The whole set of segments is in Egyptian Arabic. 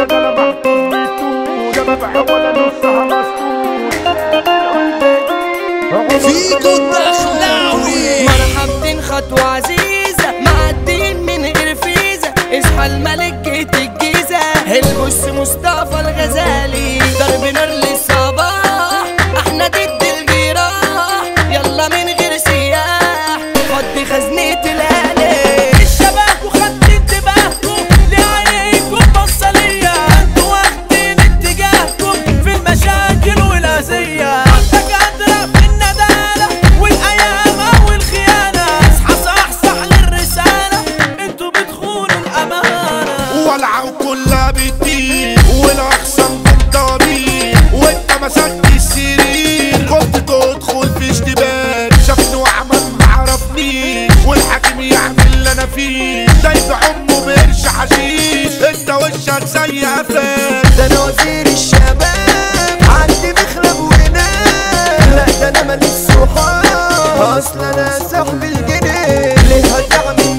ده ده انا محكوم بيتوت ده ببيع ولا نصها مسطول فيكو الدخلاوي مرحبتين خطوة عزيزة معدين من غير فيزا اصحى الملك جيت الجيزة البص مصطفى الغزالي ضرب نار للصباح احنا ضد الجراح يلا من غير سياح فضي خزنة الآلة الشباب وخدت انتباهكم لعينيكم بصة ليا انتوا واخدين اتجاهكم في المشاكل والأذية عندك قادرة في الندالة والأيام والخيانة اصحى صحصح للرسالة انتوا بتخونوا الأمانة ولعوا كلها بتطير والاخصام بالضرير وانت مسكت السرير كنت تدخل في اشتباك شافني وعمل معرفنيش والحاكم يعمل اللي انا فيه دايب امه بقرش حشيش انت وشك زي قفاك ده انا وزير الشباب عندي مخلب ونام لا ده انا ماليش صحاب اصل انا صاحب الجنيه ليه هتعمل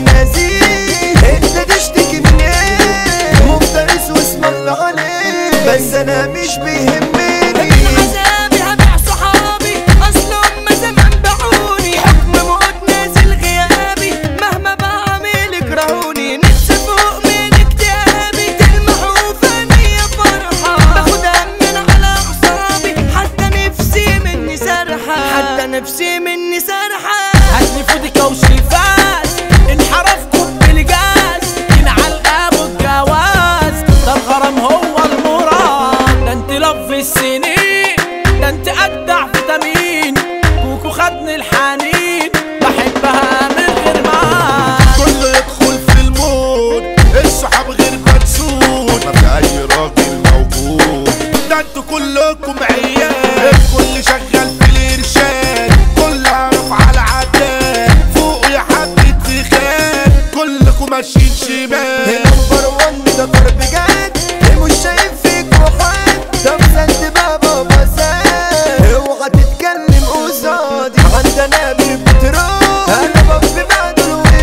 نزيه انت تشتكي من ايه مفترس واسم الله عليك بس انا مش بيهمني عذابي هبيع صحابي اصلهم ما زمان باعوني حكم موت نازل غيابي مهما بعمل يكرهوني نفسي فوق من اكتئابي تلمحوا فاني فرحة باخد من على اعصابي حتى نفسي مني سرحة حتى نفسي مني سرحة هاتلي فودك وشريفاس انحرفكم بالجاز ينعل ابو الجواز ده الغرام هو المراد ده انت لف السنين ده انت اجدع فيتامين كوكو خدني الحنين بحبها من غير ما كله يدخل في المود الصحاب غير مدسود ما في اي راجل موجود ده انتوا كلكم عيال الكل شغال في الارشاد كل عارف على عداد فوق يا حبة فخاد كلكم ماشيين شمال نمبر وان ده ضرب جد مش شايف فيك وحد طب سد بابا بسات اوعى تتكلم قصادي عندنا بير بترول انا بف بعد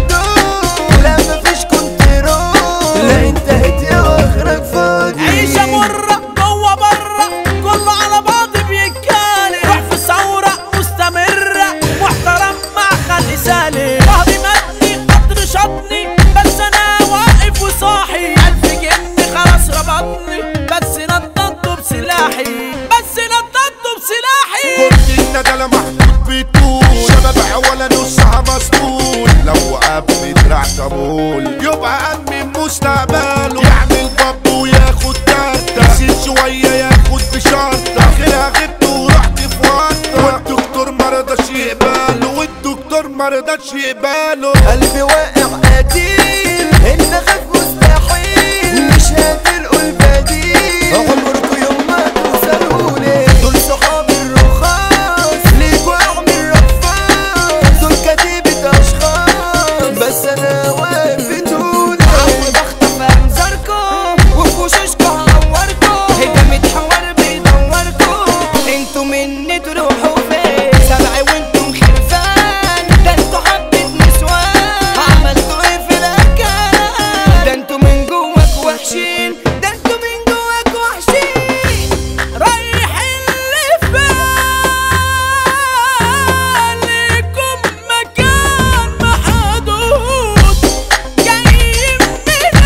الودود لا مفيش كنترول لا انتهت يا واخرك فاضي عيشة مرة جوه برا كله على بعض بيتكالي روح في ثورة مستمرة محترم مع خلق سالي ظهري مدني قدر شطني بس انا واقف وصاحي الف جن خلاص ربطني بس نططته بسلاحي بس نططته بسلاحي كنت الندلة محطوط بطول شباب ولا نصها مسطول لو قبل دراع طبول يبقى أمن مستقبله يعمل باب وياخد تالتة يزيد شوية ياخد بشرطة آخرها غبت ورحت في ورطة والدكتور مرضاش يقبله والدكتور مرضاش يقبله قلبي واقع قتيل ان خاف مستحيل مش هتلقوا البديل عمركوا يوم ما توصلولي دول صحابي الرخاص ليكوا اعمل رفاص دول كتيبة اشخاص بس انا واقف بطولي عود اخطف انظاركم وفي وشوشكوا هعوركم هجمة حوار بيدوركم انتوا مني تروحوا فين سبعي وانتم خرفان ده انتوا حبة نسوان عملتوا ايه في الاكل ده انتوا من جواك وحشين ده انتوا من جواك وحشين رايح اللي فالكم مكان محدود جايين منين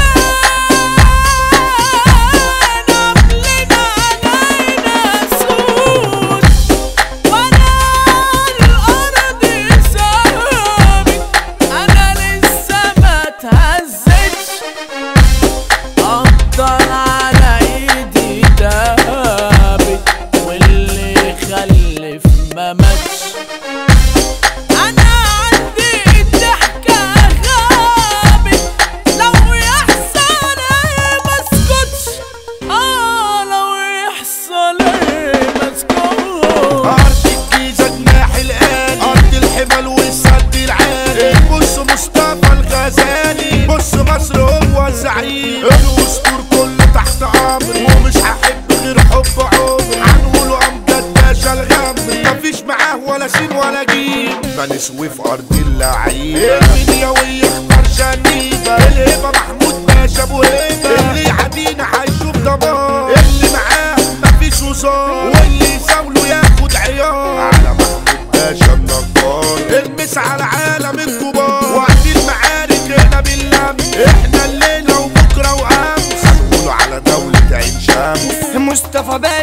قبلنا علينا سود وانا الارض ثابت انا لسه ما اتهزتش افضل على ايدي دابت واللي خلف ما ماتش انا عندي الضحكة غابت لو يحصل ايه مسكتش اه لو يحصل ايه مسكتش أرض الجيزة جناح الآن أرض الحمل والسد العالي بص مصطفى الغزالي بص مصر هو الزعيم الأسطور كله تحت أمري ومش هحب غير حب عمري هنقوله أمجد باشا الغمري مفيش معاه ولا سين ولا جيم بنسوي في أرض اللعيبة المنيوية اختار شنيبة الهبة محمود باشا أبو هيبة اللي يعدينا هيشوف ده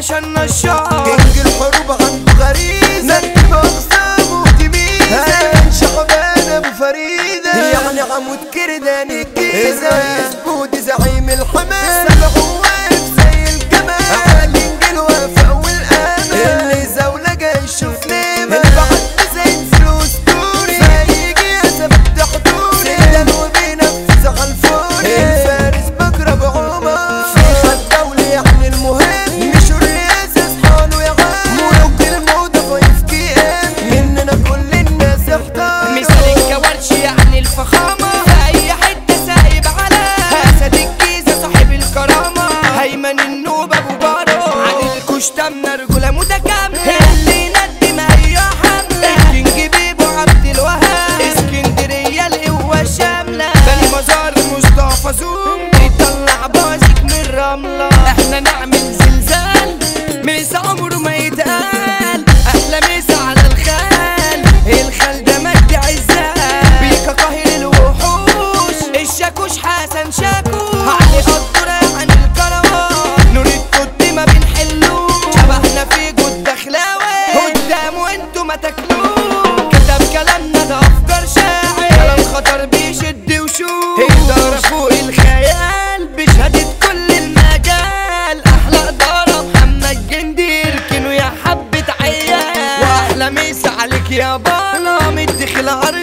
باشا النشار كينج الحروب عنده غريزة مرتب أقسامه تميزة شعبان أبو فريدة يعني عمود كردان الجيزة يثبت زعيم الحماس سبع واقف زي الجمال على كينج الوفاء والأمان اللي زولة جاي يشوف نيمة البعد زي فلوس دوري فيجي يا زبد حضوري سيدان وبينفذ على الفوري الفارس بكرة بعمر في خد دولي يعني المهم مش الرئاسة اصحاله يا عم ملوك الموضة فايف كي ام مننا كل الناس احتار مثال الكوارش يعني الفخامة في أي حتة سايب على أسد الجيزة صاحب الكرامة هيمن النوبة أبو بارو عن الكشتمنا رجولة متكاملة اللي يندم أي حملة الكينج بيبو عبد الوهاب اسكندرية القوة الشاملة بني مزار مصطفى زوم بيطلع بازك من الرملة احنا نعمل زلزال ميس عمره ما يتقال احلى ميس على الخال الخال ده مجد عزال بيكا قاهر الوحوش الشاكوش حسن شاكوش علي قدر عن الكروان نور الكت ما بنحلوش شبهنا في جود دخلاوي قدام وانتو ما تاكلوش كتب كلامنا ده افكار شاعر كلام خطر بيشد وشوش إدارة فوق الخيال بشهادة كل المجال أحلى إدارة محمد جندي يركنوا يا حبة عيال وأحلى مسا عليك يا بالا مدخل عرض